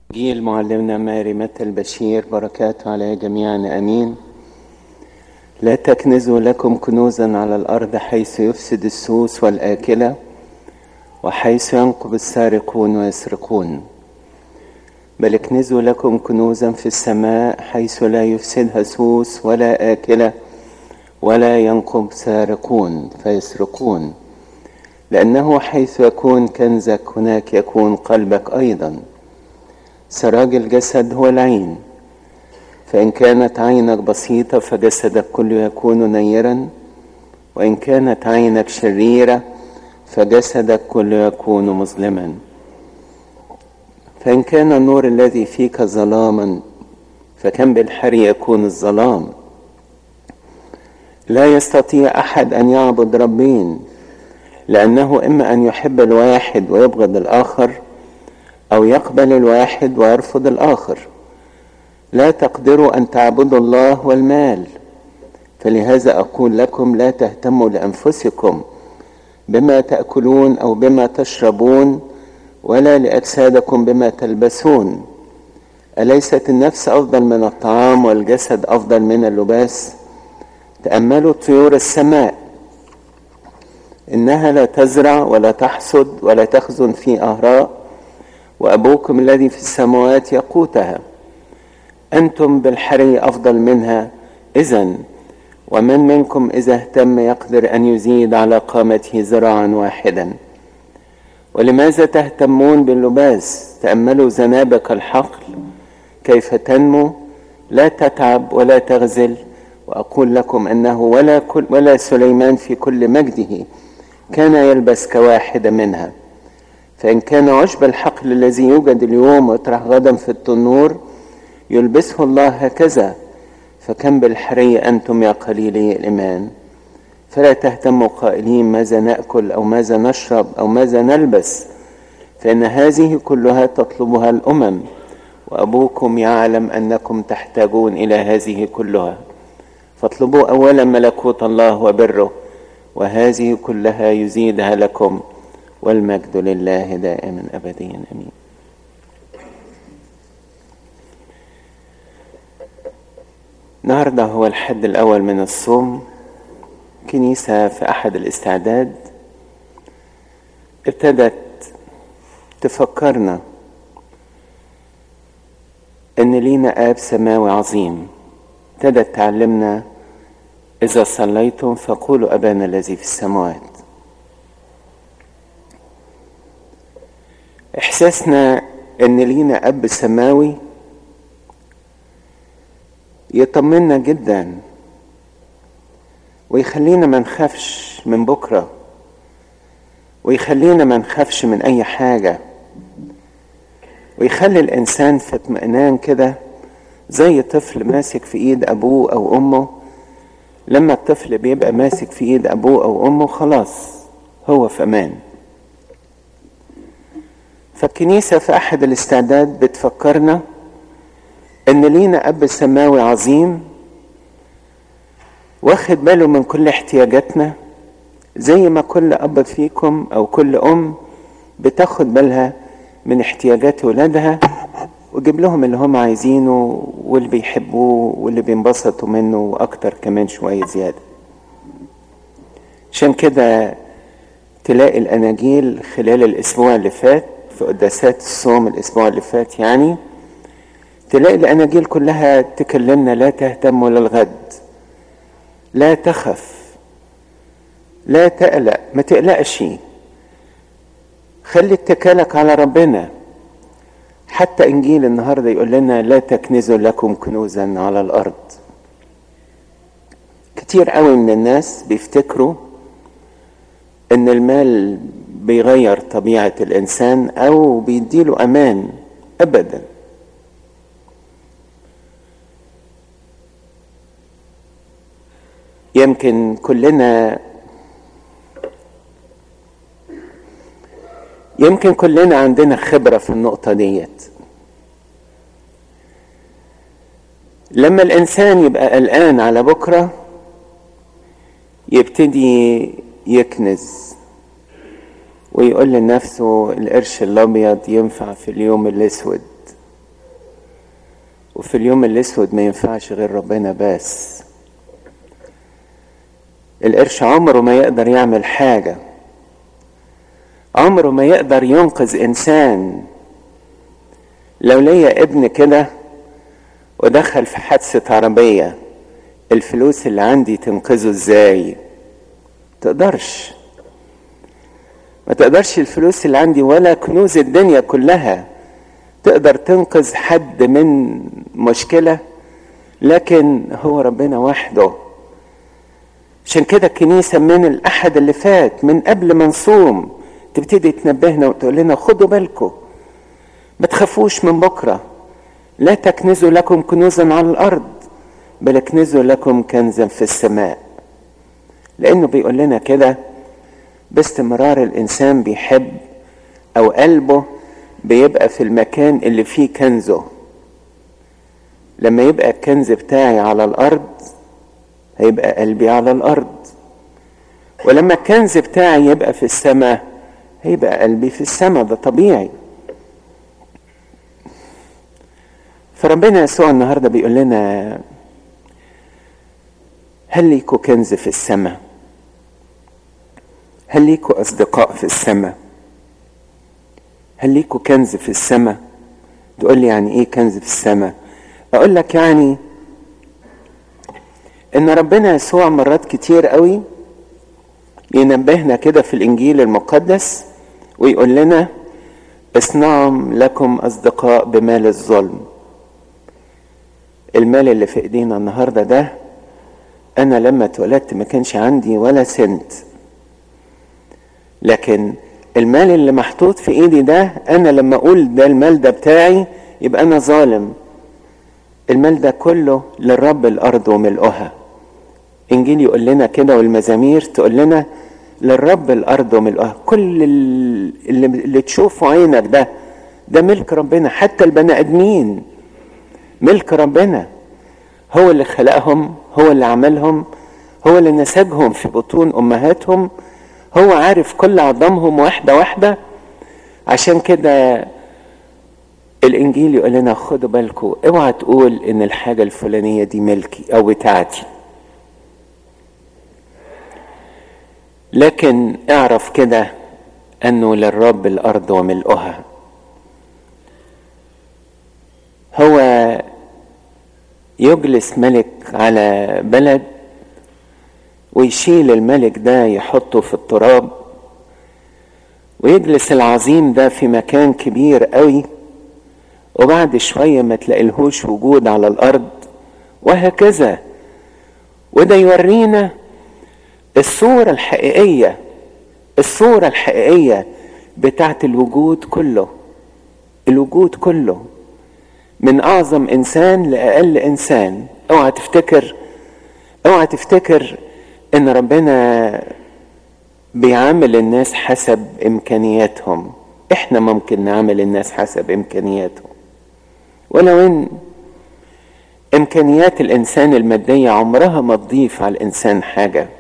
جيل معلمنا ماري متى البشير بركاته على جميعنا امين لا تكنزوا لكم كنوزا على الارض حيث يفسد السوس والاكله وحيث ينقب السارقون ويسرقون بل اكنزوا لكم كنوزا في السماء حيث لا يفسدها سوس ولا آكلة ولا ينقب سارقون فيسرقون لأنه حيث يكون كنزك هناك يكون قلبك أيضا سراج الجسد هو العين فإن كانت عينك بسيطة فجسدك كله يكون نيرا وإن كانت عينك شريرة فجسدك كله يكون مظلما فإن كان النور الذي فيك ظلاما فكم بالحري يكون الظلام لا يستطيع أحد أن يعبد ربين لأنه إما أن يحب الواحد ويبغض الآخر أو يقبل الواحد ويرفض الآخر لا تقدروا أن تعبدوا الله والمال فلهذا أقول لكم لا تهتموا لأنفسكم بما تأكلون أو بما تشربون ولا لأجسادكم بما تلبسون أليست النفس أفضل من الطعام والجسد أفضل من اللباس تأملوا طيور السماء إنها لا تزرع ولا تحصد ولا تخزن في أهراء وأبوكم الذي في السماوات يقوتها أنتم بالحري أفضل منها إذا ومن منكم إذا اهتم يقدر أن يزيد على قامته ذراعا واحدا ولماذا تهتمون باللباس تأملوا زنابك الحقل كيف تنمو لا تتعب ولا تغزل وأقول لكم أنه ولا, كل ولا سليمان في كل مجده كان يلبس كواحدة منها فإن كان عشب الحقل الذي يوجد اليوم ويطرح غدا في التنور يلبسه الله هكذا فكم بالحري أنتم يا قليلي الإيمان فلا تهتموا قائلين ماذا ناكل او ماذا نشرب او ماذا نلبس فان هذه كلها تطلبها الامم وابوكم يعلم انكم تحتاجون الى هذه كلها فاطلبوا اولا ملكوت الله وبره وهذه كلها يزيدها لكم والمجد لله دائما ابديا امين النهارده هو الحد الاول من الصوم كنيسة في أحد الاستعداد ابتدت تفكرنا إن لينا آب سماوي عظيم ابتدت تعلمنا إذا صليتم فقولوا أبانا الذي في السماوات إحساسنا إن لينا أب سماوي يطمنا جداً ويخلينا ما نخافش من بكرة ويخلينا ما نخافش من أي حاجة ويخلي الإنسان في اطمئنان كده زي طفل ماسك في إيد أبوه أو أمه لما الطفل بيبقى ماسك في إيد أبوه أو أمه خلاص هو في أمان فالكنيسة في أحد الاستعداد بتفكرنا إن لينا أب سماوي عظيم واخد باله من كل احتياجاتنا زي ما كل اب فيكم او كل ام بتاخد بالها من احتياجات ولادها وجيب لهم اللي هم عايزينه واللي بيحبوه واللي بينبسطوا منه واكتر كمان شويه زياده عشان كده تلاقي الاناجيل خلال الاسبوع اللي فات في قداسات الصوم الاسبوع اللي فات يعني تلاقي الاناجيل كلها تكلمنا لا تهتموا للغد لا تخف لا تقلق ما تقلقش خلي اتكالك على ربنا حتى انجيل النهارده يقول لنا لا تكنزوا لكم كنوزا على الارض كتير قوي من الناس بيفتكروا ان المال بيغير طبيعه الانسان او بيديله امان ابدا يمكن كلنا يمكن كلنا عندنا خبرة في النقطة ديت لما الإنسان يبقى قلقان على بكرة يبتدي يكنز ويقول لنفسه القرش الأبيض ينفع في اليوم الأسود وفي اليوم الاسود ما ينفعش غير ربنا بس القرش عمره ما يقدر يعمل حاجة عمره ما يقدر ينقذ انسان لو ليا ابن كده ودخل في حادثة عربية الفلوس اللي عندي تنقذه ازاي تقدرش ما تقدرش الفلوس اللي عندي ولا كنوز الدنيا كلها تقدر تنقذ حد من مشكلة لكن هو ربنا وحده عشان كده الكنيسة من الأحد اللي فات من قبل ما نصوم تبتدي تنبهنا وتقول لنا خدوا بالكم ما تخافوش من بكرة لا تكنزوا لكم كنوزا على الأرض بل اكنزوا لكم كنزا في السماء لأنه بيقول لنا كده باستمرار الإنسان بيحب أو قلبه بيبقى في المكان اللي فيه كنزه لما يبقى الكنز بتاعي على الأرض هيبقى قلبي على الأرض ولما الكنز بتاعي يبقى في السماء هيبقى قلبي في السماء ده طبيعي فربنا يسوع النهارده بيقول لنا هل ليكوا كنز في السماء هل ليكوا اصدقاء في السماء هل ليكوا كنز في السماء تقول لي يعني ايه كنز في السماء اقول لك يعني ان ربنا يسوع مرات كتير قوي ينبهنا كده في الانجيل المقدس ويقول لنا اصنعوا لكم اصدقاء بمال الظلم المال اللي في ايدينا النهارده ده انا لما اتولدت ما كانش عندي ولا سنت لكن المال اللي محطوط في ايدي ده انا لما اقول ده المال ده بتاعي يبقى انا ظالم المال ده كله للرب الارض وملؤها انجيل يقول لنا كده والمزامير تقول لنا للرب الارض وملؤها كل اللي, اللي تشوفه عينك ده ده ملك ربنا حتى البني ادمين ملك ربنا هو اللي خلقهم هو اللي عملهم هو اللي نسجهم في بطون امهاتهم هو عارف كل عظامهم واحده واحده عشان كده الانجيل يقول لنا خدوا بالكم اوعى تقول ان الحاجه الفلانيه دي ملكي او بتاعتي لكن اعرف كده انه للرب الارض وملؤها هو يجلس ملك على بلد ويشيل الملك ده يحطه في التراب ويجلس العظيم ده في مكان كبير قوي وبعد شوية ما تلاقيلهوش وجود على الأرض وهكذا وده يورينا الصورة الحقيقية الصورة الحقيقية بتاعت الوجود كله الوجود كله من اعظم انسان لاقل انسان اوعى تفتكر اوعى تفتكر ان ربنا بيعامل الناس حسب امكانياتهم احنا ممكن نعامل الناس حسب امكانياتهم ولو ان امكانيات الانسان الماديه عمرها ما تضيف على الانسان حاجه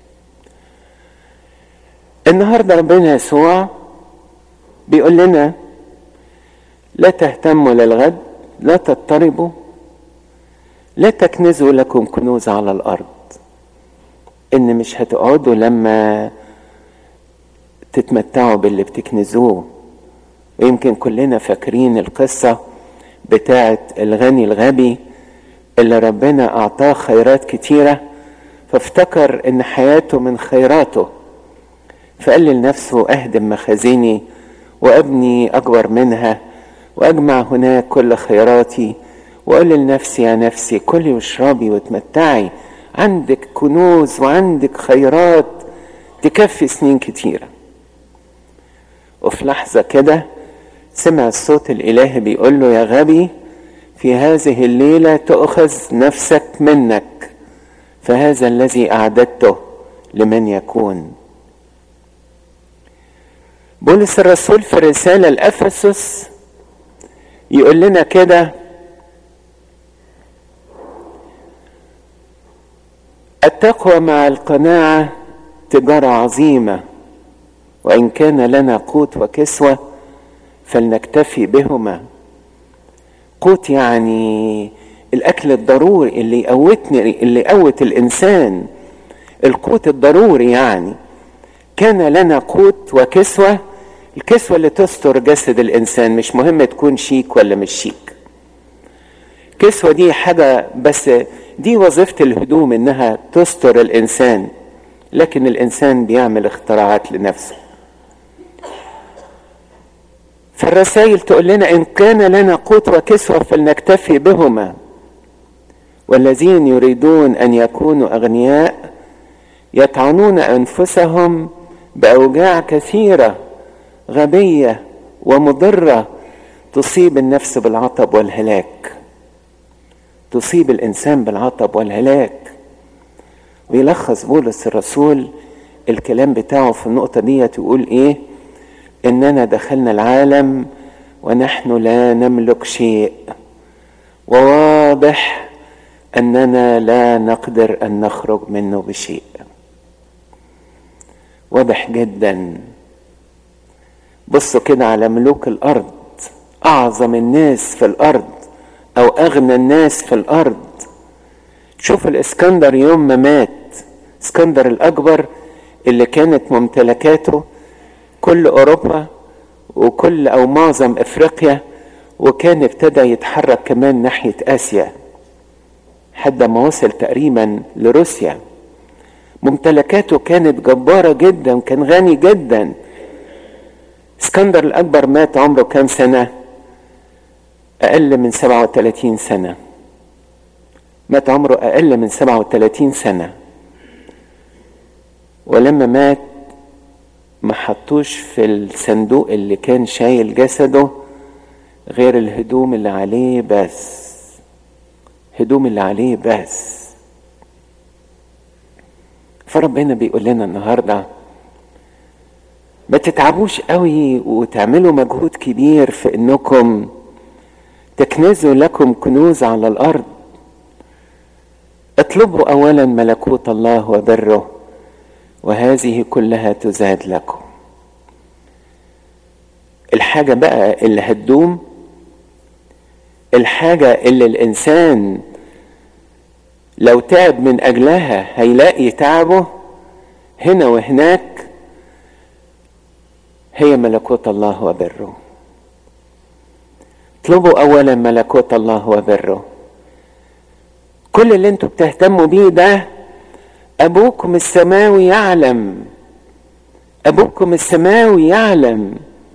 النهارده ربنا يسوع بيقول لنا لا تهتموا للغد لا تضطربوا لا تكنزوا لكم كنوز على الارض ان مش هتقعدوا لما تتمتعوا باللي بتكنزوه ويمكن كلنا فاكرين القصة بتاعت الغني الغبي اللي ربنا أعطاه خيرات كتيرة فافتكر إن حياته من خيراته فقال لنفسه أهدم مخازني وأبني أكبر منها واجمع هناك كل خيراتي واقول لنفسي يا نفسي كلي واشربي وتمتعي عندك كنوز وعندك خيرات تكفي سنين كتيره وفي لحظه كده سمع الصوت الالهي بيقول له يا غبي في هذه الليله تؤخذ نفسك منك فهذا الذي اعددته لمن يكون بولس الرسول في الرساله لافسس يقول لنا كده التقوى مع القناعة تجارة عظيمة وإن كان لنا قوت وكسوة فلنكتفي بهما قوت يعني الاكل الضروري اللي يقوتني اللي يقوت الانسان القوت الضروري يعني كان لنا قوت وكسوه الكسوه اللي تستر جسد الانسان مش مهم تكون شيك ولا مش شيك كسوه دي حاجه بس دي وظيفه الهدوم انها تستر الانسان لكن الانسان بيعمل اختراعات لنفسه فالرسائل تقول لنا ان كان لنا قوت وكسوه فلنكتفي بهما والذين يريدون ان يكونوا اغنياء يطعنون انفسهم باوجاع كثيره غبيه ومضره تصيب النفس بالعطب والهلاك تصيب الانسان بالعطب والهلاك ويلخص بولس الرسول الكلام بتاعه في النقطه دي يقول ايه اننا دخلنا العالم ونحن لا نملك شيء وواضح اننا لا نقدر ان نخرج منه بشيء واضح جدا بصوا كده على ملوك الارض اعظم الناس في الارض او اغنى الناس في الارض شوف الاسكندر يوم ما مات اسكندر الاكبر اللي كانت ممتلكاته كل اوروبا وكل او معظم افريقيا وكان ابتدى يتحرك كمان ناحيه اسيا حد ما وصل تقريبا لروسيا ممتلكاته كانت جبارة جدا كان غني جدا اسكندر الأكبر مات عمره كام سنة أقل من 37 سنة مات عمره أقل من 37 سنة ولما مات ما حطوش في الصندوق اللي كان شايل جسده غير الهدوم اللي عليه بس هدوم اللي عليه بس فربنا بيقول لنا النهارده ما تتعبوش قوي وتعملوا مجهود كبير في انكم تكنزوا لكم كنوز على الارض اطلبوا اولا ملكوت الله وبره وهذه كلها تزاد لكم الحاجه بقى اللي هتدوم الحاجه اللي الانسان لو تعب من اجلها هيلاقي تعبه هنا وهناك هي ملكوت الله وبره اطلبوا اولا ملكوت الله وبره كل اللي انتوا بتهتموا بيه ده ابوكم السماوي يعلم ابوكم السماوي يعلم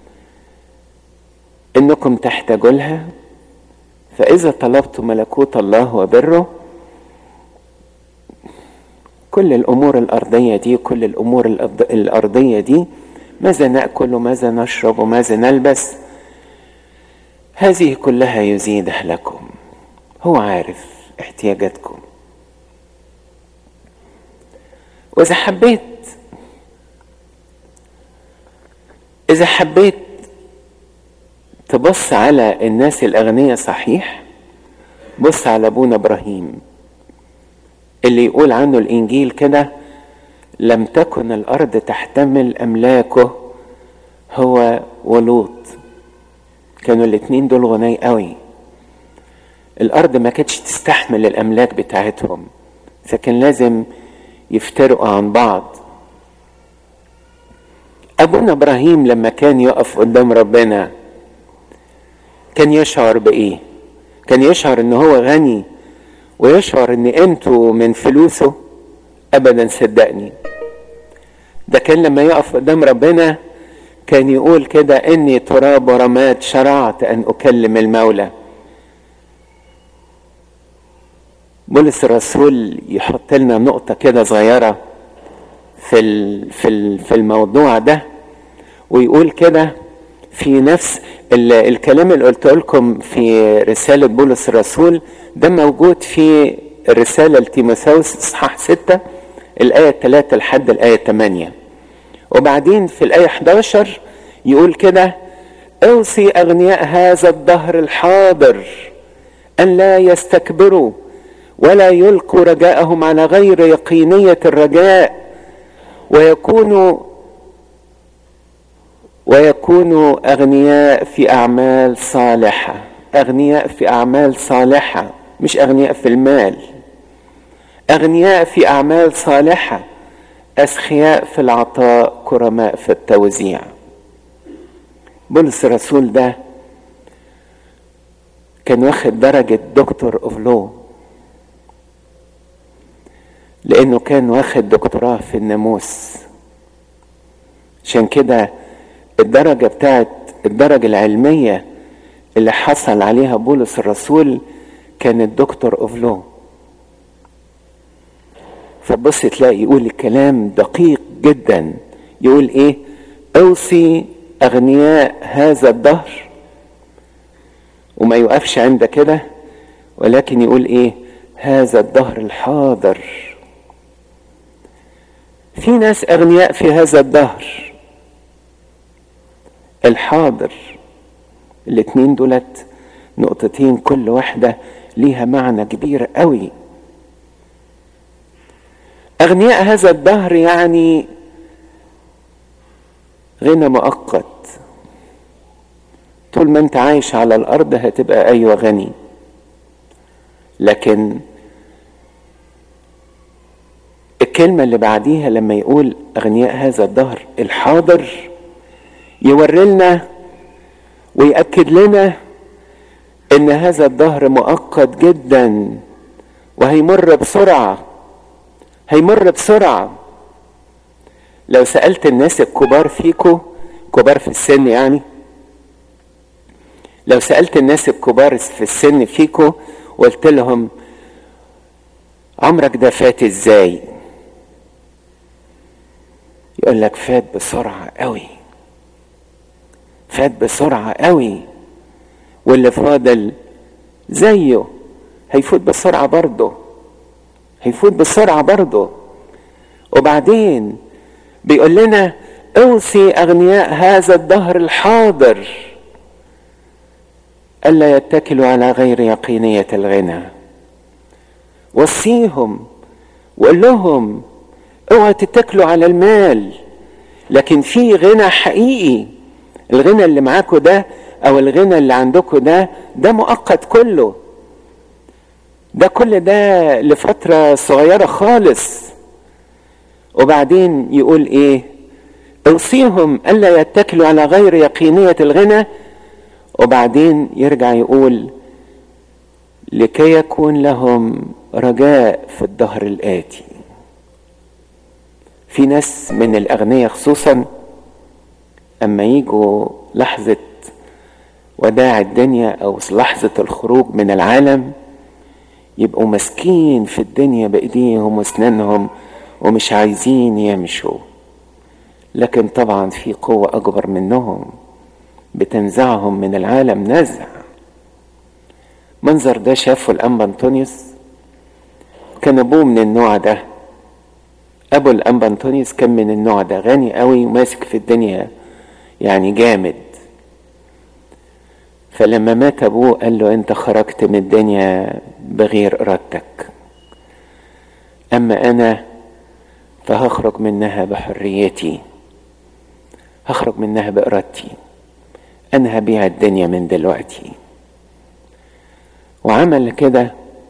انكم تحتاجوا لها فاذا طلبتم ملكوت الله وبره كل الامور الارضيه دي كل الامور الارضيه دي ماذا ناكل وماذا نشرب وماذا نلبس هذه كلها يزيدها لكم هو عارف احتياجاتكم واذا حبيت اذا حبيت تبص على الناس الاغنياء صحيح بص على ابونا ابراهيم اللي يقول عنه الانجيل كده لم تكن الارض تحتمل املاكه هو ولوط كانوا الاتنين دول غني قوي الارض ما كانتش تستحمل الاملاك بتاعتهم فكان لازم يفترقوا عن بعض ابونا ابراهيم لما كان يقف قدام ربنا كان يشعر بايه كان يشعر ان هو غني ويشعر ان قيمته من فلوسه ابدا صدقني ده كان لما يقف قدام ربنا كان يقول كده اني تراب ورماد شرعت ان اكلم المولى بولس الرسول يحط لنا نقطة كده صغيرة في في في الموضوع ده ويقول كده في نفس الكلام اللي قلت لكم في رسالة بولس الرسول ده موجود في الرسالة لتيموثاوس إصحاح 6 الآية 3 لحد الآية 8 وبعدين في الآية 11 يقول كده اوصي أغنياء هذا الدهر الحاضر أن لا يستكبروا ولا يلقوا رجاءهم على غير يقينية الرجاء ويكونوا ويكونوا أغنياء في أعمال صالحة اغنياء في اعمال صالحه مش اغنياء في المال اغنياء في اعمال صالحه اسخياء في العطاء كرماء في التوزيع بولس الرسول ده كان واخد درجة دكتور اوف لو لانه كان واخد دكتوراه في الناموس عشان كده الدرجة بتاعت الدرجة العلمية اللي حصل عليها بولس الرسول كانت دكتور اوف لو فبص تلاقي يقول الكلام دقيق جدا يقول ايه اوصي اغنياء هذا الدهر وما يوقفش عند كده ولكن يقول ايه هذا الدهر الحاضر في ناس اغنياء في هذا الدهر الحاضر الاتنين دولت نقطتين كل واحدة ليها معنى كبير قوي اغنياء هذا الدهر يعني غنى مؤقت طول ما انت عايش على الارض هتبقى ايوه غني لكن الكلمة اللي بعديها لما يقول أغنياء هذا الدهر الحاضر يوري لنا ويأكد لنا إن هذا الدهر مؤقت جدا وهيمر بسرعة هيمر بسرعة لو سألت الناس الكبار فيكو كبار في السن يعني لو سألت الناس الكبار في السن فيكو وقلت لهم عمرك ده فات ازاي يقول لك فات بسرعة قوي فات بسرعة قوي واللي فاضل زيه هيفوت بسرعة برضه هيفوت بسرعة برضه وبعدين بيقول لنا اوصي اغنياء هذا الدهر الحاضر الا يتكلوا على غير يقينيه الغنى وصيهم وقول لهم اوعوا تتكلوا على المال لكن في غنى حقيقي الغنى اللي معاكم ده او الغنى اللي عندكم ده ده مؤقت كله ده كل ده لفترة صغيرة خالص وبعدين يقول ايه اوصيهم الا يتكلوا على غير يقينية الغنى وبعدين يرجع يقول لكي يكون لهم رجاء في الدهر الآتي في ناس من الأغنياء خصوصا أما يجوا لحظة وداع الدنيا أو لحظة الخروج من العالم يبقوا ماسكين في الدنيا بإيديهم وأسنانهم ومش عايزين يمشوا لكن طبعا في قوة أكبر منهم بتنزعهم من العالم نزع منظر ده شافه الأنبا أنطونيوس كان أبوه من النوع ده أبو الأنبا أنطونيوس كان من النوع ده غني قوي وماسك في الدنيا يعني جامد فلما مات أبوه قال له أنت خرجت من الدنيا بغير إرادتك أما أنا فهخرج منها بحريتي هخرج منها بإرادتي أنا هبيع الدنيا من دلوقتي وعمل كده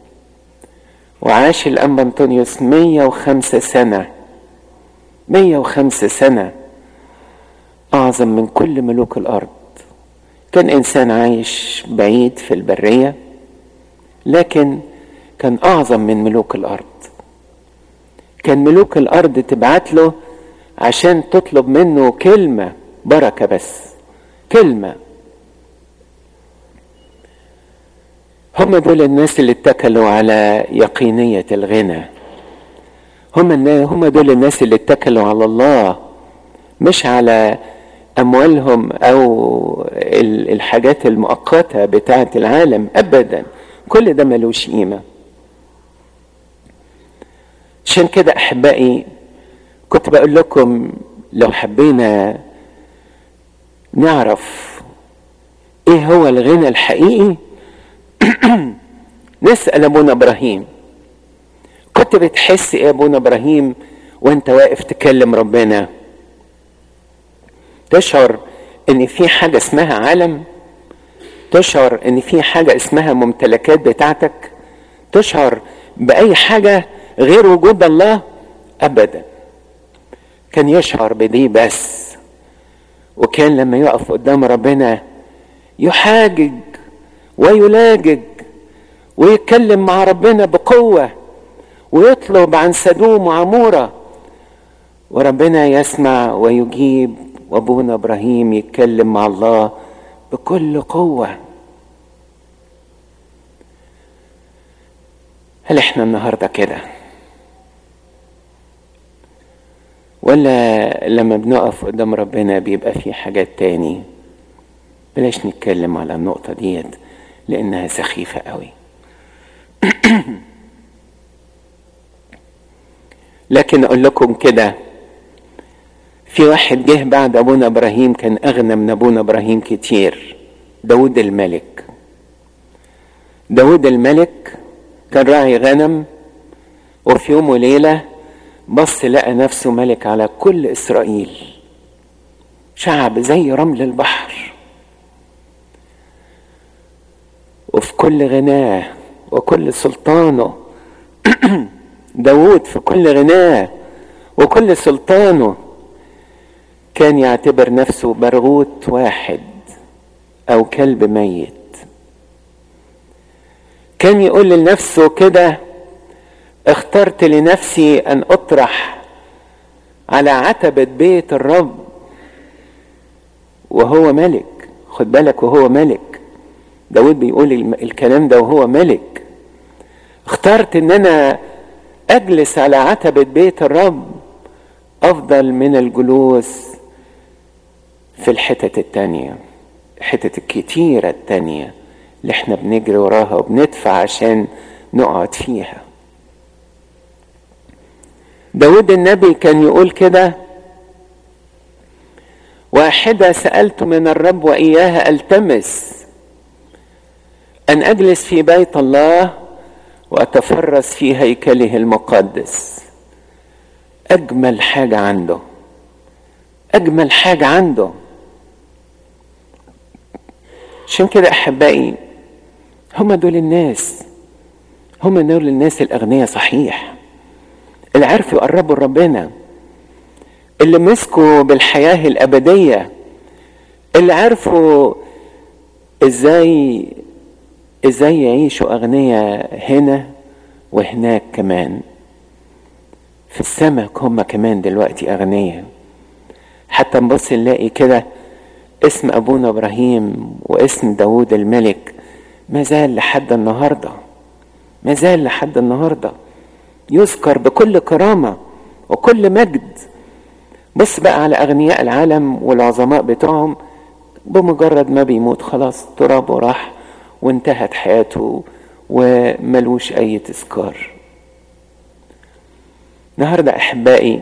وعاش الأنبا أنطونيوس مية وخمسة سنة مية وخمسة سنة أعظم من كل ملوك الأرض كان إنسان عايش بعيد في البرية لكن كان أعظم من ملوك الأرض كان ملوك الأرض تبعت له عشان تطلب منه كلمة بركة بس كلمة هم دول الناس اللي اتكلوا على يقينية الغنى هم هم دول الناس اللي اتكلوا على الله مش على أموالهم أو الحاجات المؤقتة بتاعة العالم أبدا كل ده ملوش قيمة عشان كده أحبائي كنت بقول لكم لو حبينا نعرف ايه هو الغنى الحقيقي نسأل ابونا ابراهيم كنت بتحس ايه ابونا ابراهيم وانت واقف تكلم ربنا تشعر ان في حاجة اسمها عالم تشعر ان في حاجة اسمها ممتلكات بتاعتك تشعر بأي حاجة غير وجود الله أبدا كان يشعر بدي بس وكان لما يقف قدام ربنا يحاجج ويلاجج ويتكلم مع ربنا بقوة ويطلب عن سدوم وعمورة وربنا يسمع ويجيب وابونا ابراهيم يتكلم مع الله بكل قوة هل احنا النهاردة كده ولا لما بنقف قدام ربنا بيبقى في حاجات تاني بلاش نتكلم على النقطة ديت لأنها سخيفة قوي لكن أقول لكم كده في واحد جه بعد أبونا إبراهيم كان أغنى من أبونا إبراهيم كتير داود الملك داود الملك كان راعي غنم وفي يوم وليلة بص لقى نفسه ملك على كل إسرائيل شعب زي رمل البحر وفي كل غناه وكل سلطانه داود في كل غناه وكل سلطانه كان يعتبر نفسه برغوت واحد او كلب ميت كان يقول لنفسه كده اخترت لنفسي ان اطرح على عتبة بيت الرب وهو ملك خد بالك وهو ملك داود بيقول الكلام ده وهو ملك اخترت ان انا اجلس على عتبة بيت الرب افضل من الجلوس في الحتت التانية الحتت الكتيرة التانية اللي احنا بنجري وراها وبندفع عشان نقعد فيها داود النبي كان يقول كده واحدة سألت من الرب وإياها ألتمس أن أجلس في بيت الله وأتفرس في هيكله المقدس أجمل حاجة عنده أجمل حاجة عنده عشان كده أحبائي هم دول الناس هم دول الناس الأغنياء صحيح اللي عرفوا يقربوا لربنا اللي مسكوا بالحياة الأبدية اللي عرفوا ازاي ازاي يعيشوا أغنياء هنا وهناك كمان في السماء هم كمان دلوقتي أغنياء حتى نبص نلاقي كده اسم أبونا إبراهيم واسم داود الملك ما زال لحد النهارده ما زال لحد النهارده يذكر بكل كرامه وكل مجد بص بقى على اغنياء العالم والعظماء بتوعهم بمجرد ما بيموت خلاص ترابه راح وانتهت حياته وملوش اي تذكار النهارده احبائي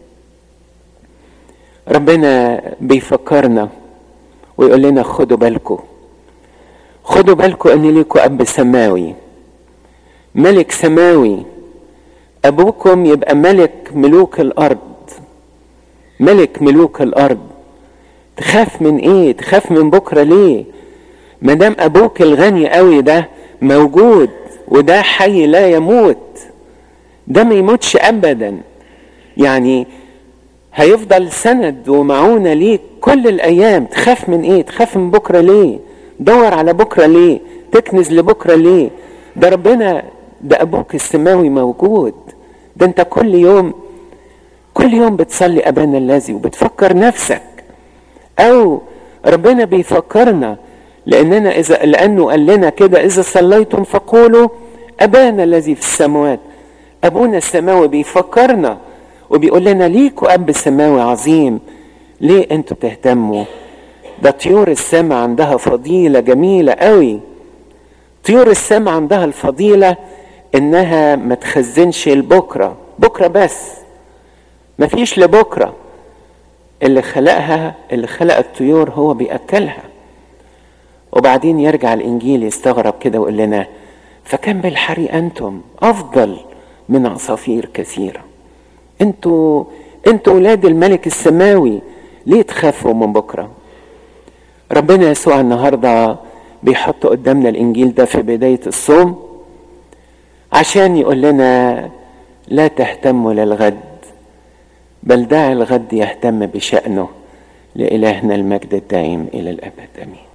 ربنا بيفكرنا ويقول لنا خدوا بالكم خدوا بالكم ان ليكوا اب سماوي ملك سماوي ابوكم يبقى ملك ملوك الارض ملك ملوك الارض تخاف من ايه تخاف من بكره ليه ما دام ابوك الغني قوي ده موجود وده حي لا يموت ده ما يموتش ابدا يعني هيفضل سند ومعونة ليك كل الأيام تخاف من إيه؟ تخاف من بكرة ليه؟ دور على بكرة ليه؟ تكنز لبكرة ليه؟ ده ربنا ده أبوك السماوي موجود ده أنت كل يوم كل يوم بتصلي أبانا الذي وبتفكر نفسك أو ربنا بيفكرنا لأننا إذا لأنه قال لنا كده إذا صليتم فقولوا أبانا الذي في السماوات أبونا السماوي بيفكرنا وبيقول لنا ليكوا اب سماوي عظيم ليه انتوا تهتموا ده طيور السماء عندها فضيلة جميلة قوي طيور السماء عندها الفضيلة انها ما تخزنش لبكرة بكرة بس ما فيش لبكرة اللي خلقها اللي خلق الطيور هو بيأكلها وبعدين يرجع الانجيل يستغرب كده ويقول لنا فكم بالحري انتم افضل من عصافير كثيره انتوا انتوا ولاد الملك السماوي ليه تخافوا من بكره ربنا يسوع النهارده بيحط قدامنا الانجيل ده في بدايه الصوم عشان يقول لنا لا تهتموا للغد بل دع الغد يهتم بشأنه لإلهنا المجد الدائم إلى الأبد آمين